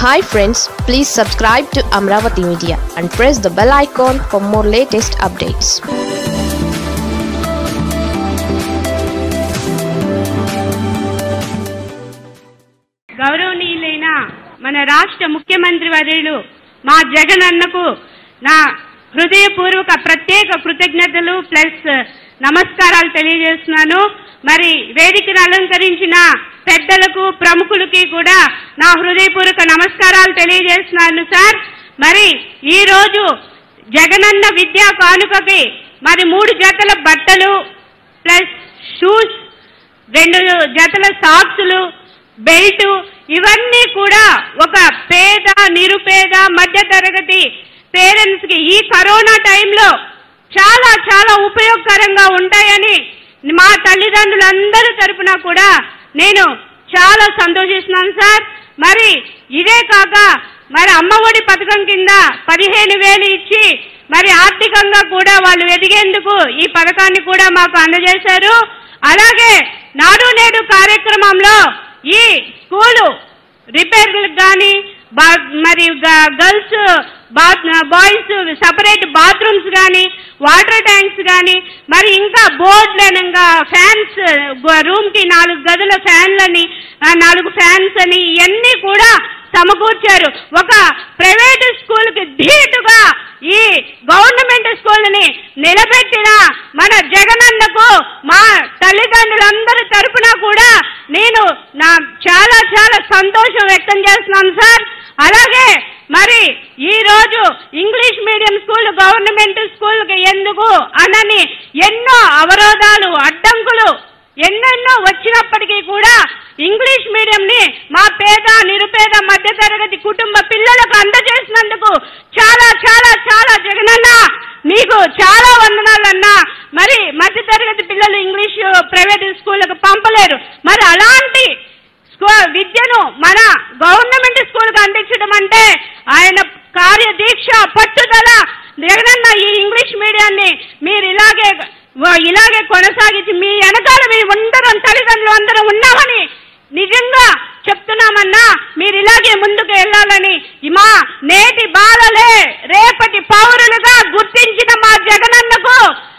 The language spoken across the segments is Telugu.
hi friends please subscribe to Amaravati media and press the bell icon for more latest updates గౌరవనీయులైన మన రాష్ట్ర ముఖ్యమంత్రి వర్యులు మా జగన్ అన్నకు నా హృదయపూర్వక ప్రత్యేక కృతజ్ఞతలు ప్లస్ నమస్కారాలు తెలియజేస్తున్నాను మరి వేదికను అలంకరించిన పెద్దలకు ప్రముఖులకి కూడా నా హృదయపూర్వక నమస్కారాలు తెలియజేస్తున్నాను సార్ మరి ఈ రోజు జగనన్న విద్యా కానుకకి మరి మూడు జతల బట్టలు ప్లస్ షూస్ రెండు జతల సాక్సులు బెల్ట్ ఇవన్నీ కూడా ఒక పేద నిరుపేద మధ్య తరగతి పేరెంట్స్ కి ఈ కరోనా టైంలో చాలా చాలా ఉపయోగకరంగా ఉంటాయని మా తల్లిదండ్రులందరి తరపున కూడా నేను చాలా సంతోషిస్తున్నాను సార్ మరి ఇదే కాక మరి అమ్మఒడి పథకం కింద పదిహేను వేలు ఇచ్చి మరి ఆర్థికంగా కూడా వాళ్ళు ఎదిగేందుకు ఈ పథకాన్ని కూడా మాకు అందజేశారు అలాగే నాడు నేడు కార్యక్రమంలో ఈ స్కూలు రిపేర్లకు కానీ మరి girls bath boys separate bathrooms కానీ వాటర్ ట్యాంక్స్ కానీ మరి ఇంకా బోర్డులనంగా ఫ్యాన్స్ రూమ్ కి నాలుగు గదుల ఫ్యాన్లని ఆ, నాలుగు ఫ్యాన్స్ అని ఇవన్నీ కూడా సమకూర్చారు ఒక ప్రైవేట్ స్కూల్ కి ధీటుగా ఈ గవర్నమెంట్ స్కూల్ ని నిలబెట్టిన మన జగనన్నకు మా తల్లిదండ్రులందరి తరపున కూడా నేను నా చాలా చాలా సంతోషం వ్యక్తం చేస్తున్నాను సార్ అలాగే మరి ఈ రోజు ఇంగ్లీష్ మీడియం స్కూల్ గవర్నమెంట్ స్కూల్కి ఎందుకు అనని ఎన్నో అవరోధాలు అడ్డంకులు ఎన్నెన్నో వచ్చినప్పటికీ కూడా ఇంగ్లీష్ మీడియం ని మా పేద నిరుపేద మధ్యతరగతి కుటుంబ పిల్లలకు అందజేసినందుకు చాలా చాలా చాలా జగనన్న మీకు చాలా వందనాలన్నా మరి మధ్యతరగతి పిల్లలు ఇంగ్లీష్ ప్రైవేట్ స్కూళ్ళకు పంపలేరు మరి అలాంటి స్కూల్ విద్యను మన గవర్నమెంట్ స్కూల్కి అందించడం అంటే ఆయన కార్యదీక్ష పట్టుదల జగనన్న ఈ ఇంగ్లీష్ మీడియాన్ని మీరు ఇలాగే వ- ఇలాగే కొనసాగించి మీ వెనకాల మేము అందరం తల్లిదండ్రులు అందరం ఉన్నామని నిజంగా చెప్తున్నామన్నా మీరు ఇలాగే ముందుకు వెళ్ళాలని మా నేటి బాలలే రేపటి పౌరులుగా గుర్తించిన మా జగనన్నకు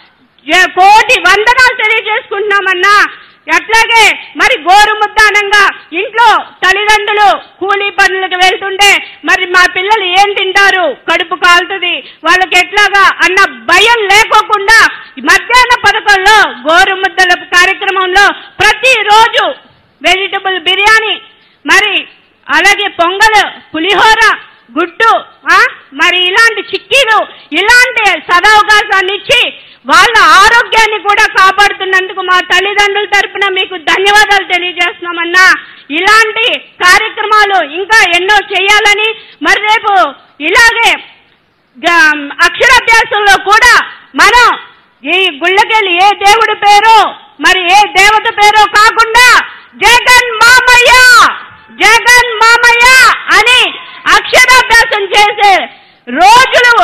జ- కోటి వందనాలు తెలియజేసుకుంటున్నామన్నా అట్లాగే మరి గోరుముద్దానంగా ఇంట్లో తల్లిదండ్రులు కూలీ పనులకు వెళ్తుంటే మరి మా పిల్లలు ఏం తింటారు కడుపు కాలుతుంది వాళ్ళకి ఎట్లాగా అన్న భయం లేకోకుండా మధ్యాహ్న పథకంలో గోరుముద్దల కార్యక్రమంలో ప్రతిరోజు వెజిటబుల్ బిర్యానీ మరి అలాగే పొంగల్ పులిహోర గుడ్డు ఆ మరి ఇలాంటి చిక్కీలు ఇలాంటి సదవకాశాన్ని ఇచ్చి వాళ్ళ ఆరోగ్యాన్ని కూడా కాపాడుతున్నందుకు మా తల్లిదండ్రుల తరపున మీకు ధన్యవాదాలు తెలియజేస్తున్నామన్నా ఇలాంటి కార్యక్రమాలు ఇంకా ఎన్నో చేయాలని మరి రేపు ఇలాగే గ- అక్షరాభ్యాసంలో కూడా మనం ఈ గుళ్ళకెళ్ళి ఏ దేవుడి పేరో మరి ఏ దేవత పేరో కాకుండా జగన్ మామయ్య జగన్ మామయ్య అని అక్షరాభ్యాసం చేసే రోజులు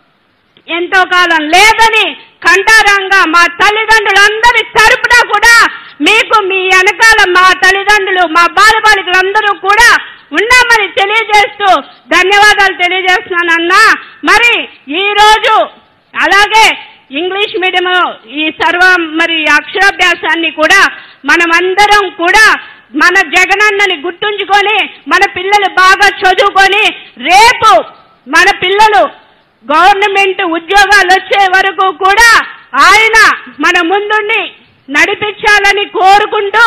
ఎంతో కాలం లేదని కంటారంగా మా తల్లిదండ్రులందరి తరపున కూడా మీకు మీ వెనకాల మా తల్లిదండ్రులు మా బాలబాలికలందరూ కూడా ఉన్నామని తెలియజేస్తూ ధన్యవాదాలు తెలియజేస్తున్నానన్నా మరి ఈ రోజు అలాగే ఇంగ్లీష్ మీడియం ఈ సర్వ మరి అక్షరాభ్యాసాన్ని కూడా మనమందరం కూడా మన జగనన్నని గుర్తుంచుకొని మన పిల్లలు బాగా చదువుకొని రేపు మన పిల్లలు గవర్నమెంట్ ఉద్యోగాలు వచ్చే వరకు కూడా ఆయన మన ముందుండి నడిపించాలని కోరుకుంటూ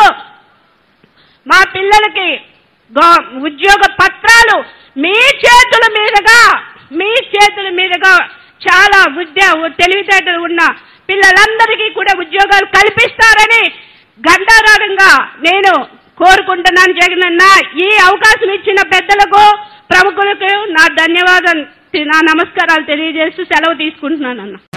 మా పిల్లలకి గో- ఉద్యోగ పత్రాలు మీ చేతుల మీదుగా మీ చేతుల మీదుగా చాలా విద్య తెలివితేటలు ఉన్న పిల్లలందరికీ కూడా ఉద్యోగాలు కల్పిస్తారని గంటారాగంగా నేను కోరుకుంటున్నాను జగనన్న ఈ అవకాశం ఇచ్చిన పెద్దలకు ప్రముఖులకు నా ధన్యవాదాలు నా నమస్కారాలు తెలియజేస్తూ సెలవు తీసుకుంటున్నాను అన్న